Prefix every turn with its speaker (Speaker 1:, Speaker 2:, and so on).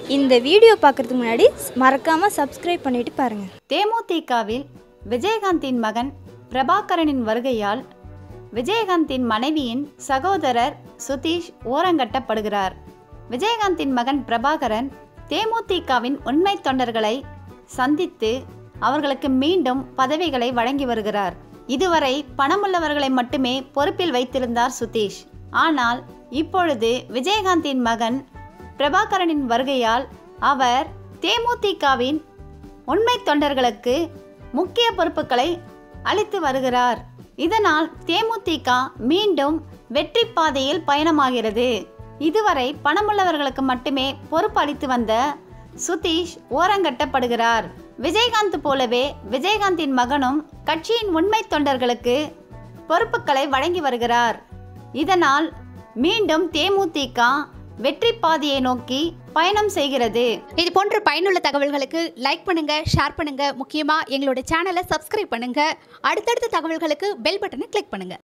Speaker 1: இந்த வீடியோ பார்க்குறதுக்கு முன்னாடி மறக்காமல் சப்ஸ்கிரைப் பண்ணிட்டு பாருங்கள்
Speaker 2: தேமுதிகவில் விஜயகாந்தின் மகன் பிரபாகரனின் வருகையால் விஜயகாந்தின் மனைவியின் சகோதரர் சுதீஷ் ஓரங்கட்டப்படுகிறார் விஜயகாந்தின் மகன் பிரபாகரன் தேமுதிகவின் உண்மை தொண்டர்களை சந்தித்து அவர்களுக்கு மீண்டும் பதவிகளை வழங்கி வருகிறார் இதுவரை பணமுள்ளவர்களை மட்டுமே பொறுப்பில் வைத்திருந்தார் சுதீஷ் ஆனால் இப்பொழுது விஜயகாந்தின் மகன் பிரபாகரனின் வருகையால் அவர் தேமுதிகவின் உண்மை தொண்டர்களுக்கு முக்கிய பொறுப்புகளை அளித்து வருகிறார் இதனால் தேமுதிக மீண்டும் வெற்றி பாதையில் பயணமாகிறது இதுவரை பணமுள்ளவர்களுக்கு மட்டுமே பொறுப்பு அளித்து வந்த சுதீஷ் ஓரங்கட்டப்படுகிறார் விஜயகாந்த் போலவே விஜயகாந்தின் மகனும் கட்சியின் உண்மை தொண்டர்களுக்கு பொறுப்புகளை வழங்கி வருகிறார் இதனால் மீண்டும் தேமுதிக வெற்றி பாதையை நோக்கி பயணம் செய்கிறது
Speaker 3: இது போன்ற பயனுள்ள தகவல்களுக்கு லைக் பண்ணுங்க ஷேர் பண்ணுங்க முக்கியமா எங்களோட சேனலை சப்ஸ்கிரைப் பண்ணுங்க அடுத்தடுத்த தகவல்களுக்கு பெல் பட்டனை கிளிக் பண்ணுங்க